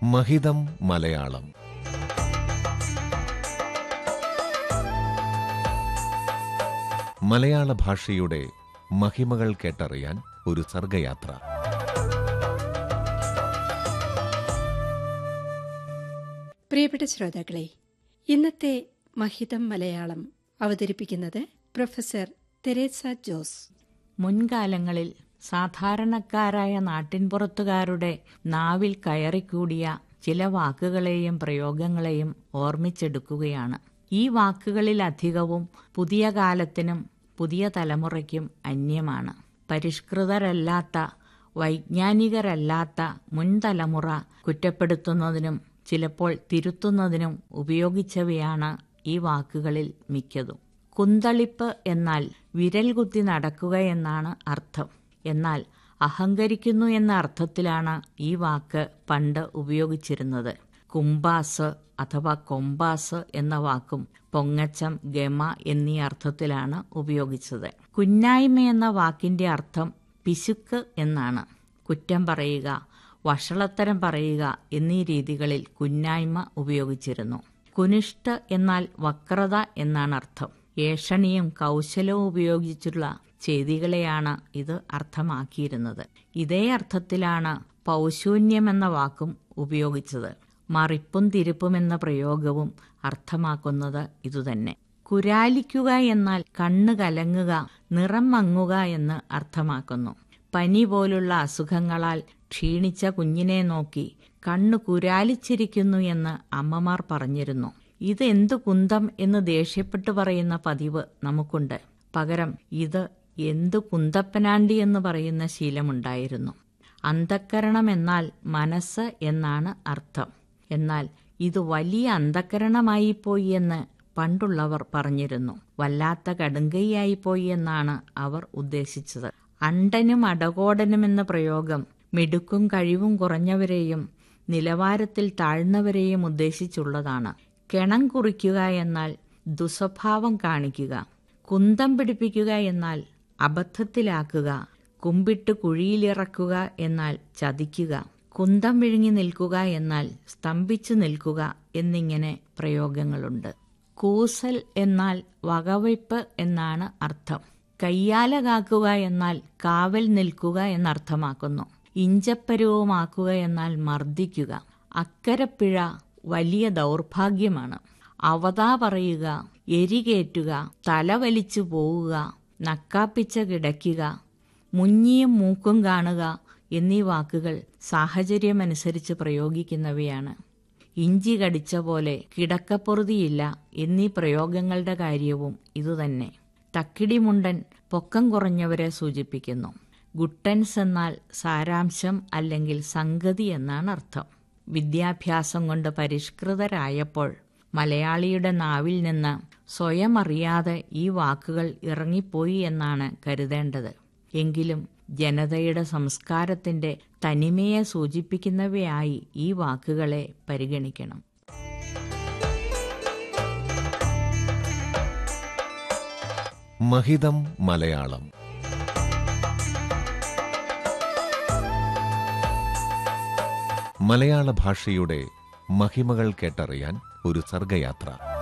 മഹിതം മലയാളം മലയാള ഭാഷയുടെ മഹിമകൾ കേട്ടറിയാൻ ഒരു സർഗയാത്ര പ്രിയപ്പെട്ട ശ്രോതാക്കളെ ഇന്നത്തെ മഹിതം മലയാളം അവതരിപ്പിക്കുന്നത് പ്രൊഫസർ തെരേസ ജോസ് മുൻകാലങ്ങളിൽ സാധാരണക്കാരായ നാട്ടിൻപുറത്തുകാരുടെ നാവിൽ കയറിക്കൂടിയ ചില വാക്കുകളെയും പ്രയോഗങ്ങളെയും ഓർമ്മിച്ചെടുക്കുകയാണ് ഈ വാക്കുകളിൽ അധികവും പുതിയ കാലത്തിനും പുതിയ തലമുറയ്ക്കും അന്യമാണ് പരിഷ്കൃതരല്ലാത്ത വൈജ്ഞാനികരല്ലാത്ത മുൻതലമുറ കുറ്റപ്പെടുത്തുന്നതിനും ചിലപ്പോൾ തിരുത്തുന്നതിനും ഉപയോഗിച്ചവയാണ് ഈ വാക്കുകളിൽ മിക്കതും കുന്തളിപ്പ് എന്നാൽ വിരൽ കുത്തി നടക്കുക എന്നാണ് അർത്ഥം എന്നാൽ അഹങ്കരിക്കുന്നു എന്ന അർത്ഥത്തിലാണ് ഈ വാക്ക് പണ്ട് ഉപയോഗിച്ചിരുന്നത് കുംബാസ് അഥവാ കൊമ്പാസ് എന്ന വാക്കും പൊങ്ങച്ചം ഗമ എന്നീ അർത്ഥത്തിലാണ് ഉപയോഗിച്ചത് കുന്നായ്മ എന്ന വാക്കിന്റെ അർത്ഥം പിശുക്ക് എന്നാണ് കുറ്റം പറയുക വഷളത്തരം പറയുക എന്നീ രീതികളിൽ കുന്നായ്മ ഉപയോഗിച്ചിരുന്നു കുനിഷ്ഠ എന്നാൽ വക്രത എന്നാണ് അർത്ഥം ഏഷണിയും കൗശലവും ഉപയോഗിച്ചുള്ള ചെയ്തികളെയാണ് ഇത് അർത്ഥമാക്കിയിരുന്നത് ഇതേ അർത്ഥത്തിലാണ് പൗശൂന്യം എന്ന വാക്കും ഉപയോഗിച്ചത് മറിപ്പും തിരുപ്പും എന്ന പ്രയോഗവും അർത്ഥമാക്കുന്നത് ഇതുതന്നെ കുരാലിക്കുക എന്നാൽ കണ്ണ് കലങ്ങുക നിറം മങ്ങുക എന്ന് അർത്ഥമാക്കുന്നു പനി പോലുള്ള അസുഖങ്ങളാൽ ക്ഷീണിച്ച കുഞ്ഞിനെ നോക്കി കണ്ണു കുരാലിച്ചിരിക്കുന്നു എന്ന് അമ്മമാർ പറഞ്ഞിരുന്നു ഇത് എന്തു കുന്തം എന്ന് ദേഷ്യപ്പെട്ടു പറയുന്ന പതിവ് നമുക്കുണ്ട് പകരം ഇത് എന്തു കുന്തപ്പനാണ്ടി എന്ന് പറയുന്ന ശീലമുണ്ടായിരുന്നു അന്ധക്കരണം എന്നാൽ മനസ്സ് എന്നാണ് അർത്ഥം എന്നാൽ ഇത് വലിയ അന്ധക്കരണമായിപ്പോയി എന്ന് പണ്ടുള്ളവർ പറഞ്ഞിരുന്നു വല്ലാത്ത കടുങ്കൈയായിപ്പോയി എന്നാണ് അവർ ഉദ്ദേശിച്ചത് അണ്ടനും അടകോടനും എന്ന പ്രയോഗം മിടുക്കും കഴിവും കുറഞ്ഞവരെയും നിലവാരത്തിൽ താഴ്ന്നവരെയും ഉദ്ദേശിച്ചുള്ളതാണ് കിണം കുറിക്കുക എന്നാൽ ദുസ്വഭാവം കാണിക്കുക കുന്തം പിടിപ്പിക്കുക എന്നാൽ അബദ്ധത്തിലാക്കുക കുമ്പിട്ട് കുഴിയിലിറക്കുക എന്നാൽ ചതിക്കുക കുന്തം വിഴുങ്ങി നിൽക്കുക എന്നാൽ സ്തംഭിച്ചു നിൽക്കുക എന്നിങ്ങനെ പ്രയോഗങ്ങളുണ്ട് കൂസൽ എന്നാൽ വകവയ്പ് എന്നാണ് അർത്ഥം കയ്യാല കാക്കുക എന്നാൽ കാവൽ നിൽക്കുക എന്നർത്ഥമാക്കുന്നു ഇഞ്ചപ്പരുവമാക്കുക എന്നാൽ മർദ്ദിക്കുക അക്കരപ്പിഴ വലിയ ദൗർഭാഗ്യമാണ് അവതാ പറയുക എരികേറ്റുക തലവലിച്ചു പോവുക നക്കാപ്പിച്ച കിടക്കുക മുഞ്ഞിയും മൂക്കും കാണുക എന്നീ വാക്കുകൾ സാഹചര്യമനുസരിച്ച് പ്രയോഗിക്കുന്നവയാണ് ഇഞ്ചി കടിച്ച പോലെ കിടക്കപ്പൊറുതിയില്ല എന്നീ പ്രയോഗങ്ങളുടെ കാര്യവും ഇതുതന്നെ തക്കിടിമുണ്ടൻ പൊക്കം കുറഞ്ഞവരെ സൂചിപ്പിക്കുന്നു ഗുട്ടൻസ് എന്നാൽ സാരാംശം അല്ലെങ്കിൽ സംഗതി എന്നാണ് അർത്ഥം വിദ്യാഭ്യാസം കൊണ്ട് പരിഷ്കൃതരായപ്പോൾ മലയാളിയുടെ നാവിൽ നിന്ന് സ്വയം അറിയാതെ ഈ വാക്കുകൾ ഇറങ്ങിപ്പോയി എന്നാണ് കരുതേണ്ടത് എങ്കിലും ജനതയുടെ സംസ്കാരത്തിന്റെ തനിമയെ സൂചിപ്പിക്കുന്നവയായി ഈ വാക്കുകളെ പരിഗണിക്കണം മഹിതം മലയാളം മലയാള ഭാഷയുടെ മഹിമകൾ കേട്ടറിയാൻ ഒരു സർഗയാത്ര